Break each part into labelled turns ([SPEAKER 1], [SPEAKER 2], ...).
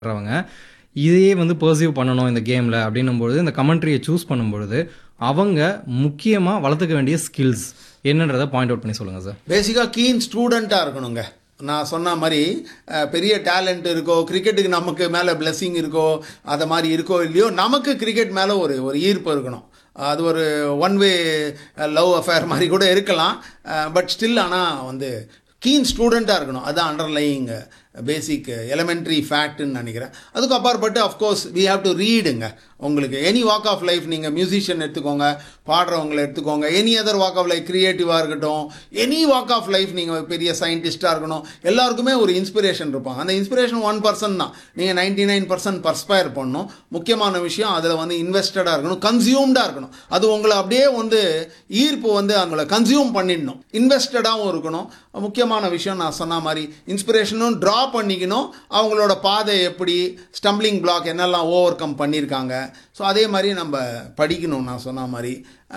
[SPEAKER 1] வர்றவங்க இதையே வந்து பர்சீவ் பண்ணணும் இந்த கேமில் அப்படின்னும்பொழுது இந்த கமெண்ட்ரியை சூஸ் பண்ணும்பொழுது அவங்க முக்கியமாக வளர்த்துக்க வேண்டிய ஸ்கில்ஸ் என்னன்றதை பாயிண்ட் அவுட் பண்ணி சொல்லுங்கள் சார்
[SPEAKER 2] பேசிக்காக கீன் ஸ்டூடெண்ட்டாக இருக்கணுங்க நான் சொன்ன மாதிரி அஹ், பெரிய டேலண்ட் இருக்கோ கிரிக்கெட்டுக்கு நமக்கு மேலே blessing இருக்கோ அதை மாதிரி இருக்கோ இல்லையோ நமக்கு கிரிக்கெட் மேலே ஒரு ஒரு ஈர்ப்பு இருக்கணும் அது ஒரு ஒன் வே லவ் அஃபேர் மாதிரி கூட இருக்கலாம் பட் ஸ்டில் ஆனால் வந்து கீன் ஸ்டூடெண்ட்டாக இருக்கணும் அதுதான் அண்டர்லைங் பேசிக் எலமெண்ட்ரி ஃபேக்ட்னு நினைக்கிறேன் அதுக்கு அப்பாற்பட்டு அஃப்கோர்ஸ் வி ஹாவ் டு ரீடுங்க உங்களுக்கு எனி வாக் ஆஃப் லைஃப் நீங்கள் மியூசிஷியன் எடுத்துக்கோங்க பாடுறவங்களை எடுத்துக்கோங்க any other walk of life க்ரியேட்டிவாக இருக்கட்டும் எனி வாக் ஆஃப் லைஃப் நீங்கள் பெரிய சயின்டிஸ்ட்டாக இருக்கணும் எல்லாருக்குமே ஒரு இன்ஸ்பிரேஷன் இருப்பாங்க அந்த இன்ஸ்பிரேஷன் ஒன் பர்சன்ட் தான் நீங்கள் நைன்டி நைன் பர்சன்ட் பர்ஸ்பயர் பண்ணணும் முக்கியமான விஷயம் அதில் வந்து இன்வெஸ்டடாக இருக்கணும் கன்சியூம்டாக இருக்கணும் அது உங்களை அப்படியே வந்து ஈர்ப்பு வந்து அவங்கள கன்சியூம் பண்ணிடணும் இன்வெஸ்டடாகவும் இருக்கணும் முக்கியமான விஷயம் நான் சொன்ன மாதிரி இன்ஸ்பிரேஷனும் ட்ரா பண்ணிக்கணும் அவங்களோட பாதை எப்படி ஸ்டம்பிளிங் பிளாக் என்னெல்லாம் ஓவர் கம் பண்ணியிருக்காங்க ஸோ அதே மாதிரி நம்ம படிக்கணும் நான் சொன்ன மாதிரி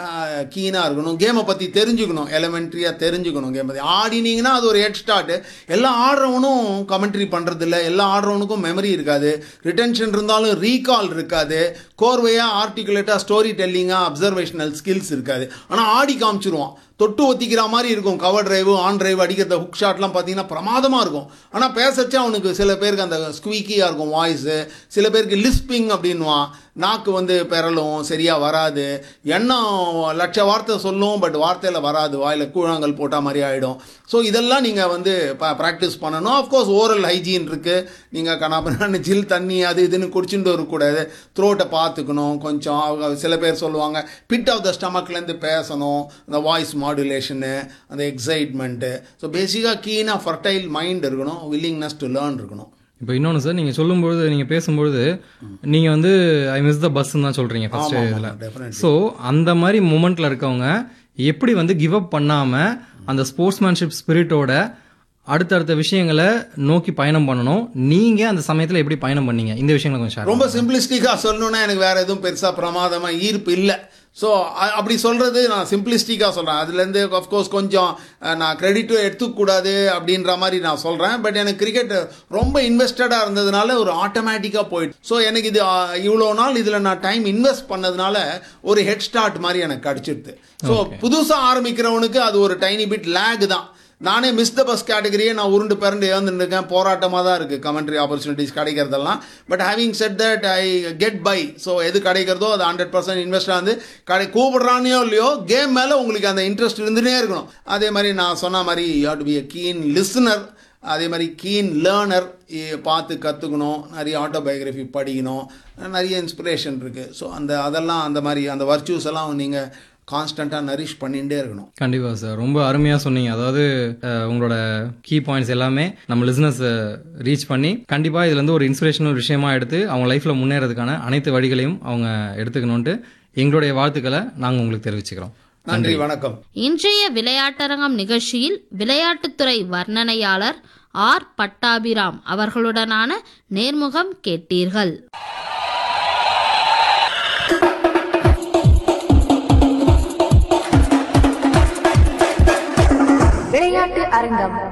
[SPEAKER 2] கீனாக இருக்கணும் கேமை பற்றி தெரிஞ்சுக்கணும் எலமெண்ட்ரியாக தெரிஞ்சுக்கணும் கேம் பற்றி ஆடினீங்கன்னா அது ஒரு ஹெட் ஸ்டார்ட்டு எல்லா ஆடுறவனும் கமெண்ட்ரி பண்ணுறதில்ல எல்லா ஆடுறவனுக்கும் மெமரி இருக்காது ரிட்டென்ஷன் இருந்தாலும் ரீகால் இருக்காது கோர்வையாக ஆர்டிகுலேட்டாக ஸ்டோரி டெல்லிங்காக அப்சர்வேஷனல் ஸ்கில்ஸ் இருக்காது ஆனால் ஆடி காமிச்சிருவான் தொட்டு ஒத்திக்கிற மாதிரி இருக்கும் கவர் டிரைவு ஆன் டிரைவ் அடிக்கிறத ஹுக் ஷாட்லாம் பார்த்தீங்கன்னா பிரமாதமாக இருக்கும் ஆனால் பேசச்சே அவனுக்கு சில பேருக்கு அந்த ஸ்குவீக்கியாக இருக்கும் வாய்ஸு சில பேருக்கு லிஸ்பிங் அப்படின்வான் நாக்கு வந்து பெறலும் சரியாக வராது எண்ணம் லட்ச வார்த்தை சொல்லும் பட் வார்த்தையில் வராது வாயில் கூழாங்கல் போட்ட மாதிரி ஆகிடும் ஸோ இதெல்லாம் நீங்கள் வந்து ப்ராக்டிஸ் பண்ணணும் ஆஃப்கோர்ஸ் ஓரல் ஹைஜீன் இருக்குது நீங்கள் கனாபனான்னு ஜில் தண்ணி அது இதுன்னு குடிச்சுட்டு இருக்கக்கூடாது த்ரோட்டை பார்த்துக்கணும் கொஞ்சம் அவங்க சில பேர் சொல்லுவாங்க பிட் ஆஃப் த ஸ்டமக்லேருந்து பேசணும் அந்த வாய்ஸ் மாடுலேஷனு அந்த எக்ஸைட்மெண்ட்டு ஸோ பேசிக்காக கீனாக ஃபர்டைல் மைண்ட் இருக்கணும் வில்லிங்னஸ் டு லேர்ன் இருக்கணும்
[SPEAKER 1] இப்போ இன்னொன்று சார் நீங்கள் சொல்லும்பொழுது நீங்கள் பேசும்பொழுது நீங்கள் வந்து ஐ மிஸ் த பஸ்ன்னு தான் சொல்கிறீங்க ஃபர்ஸ்ட்
[SPEAKER 2] ஆமாம்,
[SPEAKER 1] இதில்
[SPEAKER 2] ஆமாம், definitely.
[SPEAKER 1] ஸோ அந்த மாதிரி மூமெண்ட்டில் இருக்கவங்க எப்படி வந்து கிவ் அப் பண்ணாமல் அந்த ஸ்போர்ட்ஸ்மேன்ஷிப் ஸ்பிரிட்டோட அடுத்தடுத்த விஷயங்களை நோக்கி பயணம் பண்ணணும் நீங்கள் அந்த சமயத்தில் எப்படி பயணம் பண்ணீங்க இந்த விஷயங்களை கொஞ்சம் share
[SPEAKER 2] ரொம்ப சிம்பிளிஸ்டிக்காக சொல்லணும்னா எனக்கு வேறு எதுவும் பெருசாக பிரமாதமாக ஈர்ப்பு இல்லை ஸோ அப்படி சொல்கிறது நான் சிம்பிளிஸ்டிக்காக சொல்கிறேன் அதுலேருந்து அஃப்கோர்ஸ் கொஞ்சம் அஹ், நான் கிரெடிட்டும் எடுத்துக்கூடாது அப்படின்ற மாதிரி நான் சொல்கிறேன் பட் எனக்கு கிரிக்கெட் ரொம்ப இன்வெஸ்டடாக இருந்ததுனால ஒரு ஆட்டோமேட்டிக்காக போயிட்டு ஸோ எனக்கு இது அஹ், இவ்வளோ நாள் இதில் நான் டைம் இன்வெஸ்ட் பண்ணதுனால ஒரு ஹெட் ஸ்டார்ட் மாதிரி எனக்கு கிடச்சிடுது ஸோ புதுசாக ஆரம்பிக்கிறவனுக்கு அது ஒரு டைனி பிட் லேக் தான் நானே மிஸ் த பஸ் கேட்டகரியே நான் உருண்டு பிறண்டு ஏந்துருக்கேன் போராட்டமாக தான் இருக்குது கமெண்ட்ரி ஆப்பர்ச்சுனிட்டிஸ் கிடைக்கிறதெல்லாம் but having said that I get by so எது கிடைக்கிறதோ அது ஹண்ட்ரட் பர்சன்ட் இன்வெஸ்டாக வந்து கடை கூப்பிடுறானையோ இல்லையோ கேம் மேலே உங்களுக்கு அந்த இன்ட்ரெஸ்ட் இருந்துகிட்டே இருக்கணும் அதே மாதிரி நான் சொன்ன மாதிரி you to be a keen listener அதே மாதிரி கீன் லேர்னர் பார்த்து கற்றுக்கணும் நிறைய ஆட்டோபயோகிராஃபி படிக்கணும் நிறைய இன்ஸ்பிரேஷன் இருக்குது ஸோ அந்த அதெல்லாம் அந்த மாதிரி அந்த வர்ச்சூஸ் எல்லாம் நீங்கள் கான்ஸ்டண்ட்டாக நரிஷ் பண்ணிகிட்டே இருக்கணும்
[SPEAKER 1] கண்டிப்பாக சார் ரொம்ப அருமையாக சொன்னீங்க அதாவது அஹ், உங்களோட கீ பாயிண்ட்ஸ் எல்லாமே நம்ம லிஸ்னஸ் ரீச் பண்ணி கண்டிப்பாக இதுலேருந்து ஒரு இன்ஸ்பிரேஷனல் விஷயமா எடுத்து அவங்க லைஃப்பில் முன்னேறதுக்கான அனைத்து வழிகளையும் அவங்க எடுத்துக்கணுன்ட்டு எங்களுடைய வாழ்த்துக்களை நாங்கள் உங்களுக்கு தெரிவிச்சுக்கிறோம்
[SPEAKER 2] நன்றி வணக்கம்
[SPEAKER 3] இன்றைய விளையாட்டரங்கம் நிகழ்ச்சியில் விளையாட்டுத்துறை வர்ணனையாளர் ஆர் பட்டாபிராம் அவர்களுடனான நேர்முகம் கேட்டீர்கள்
[SPEAKER 4] விளையாட்டு அரங்கம்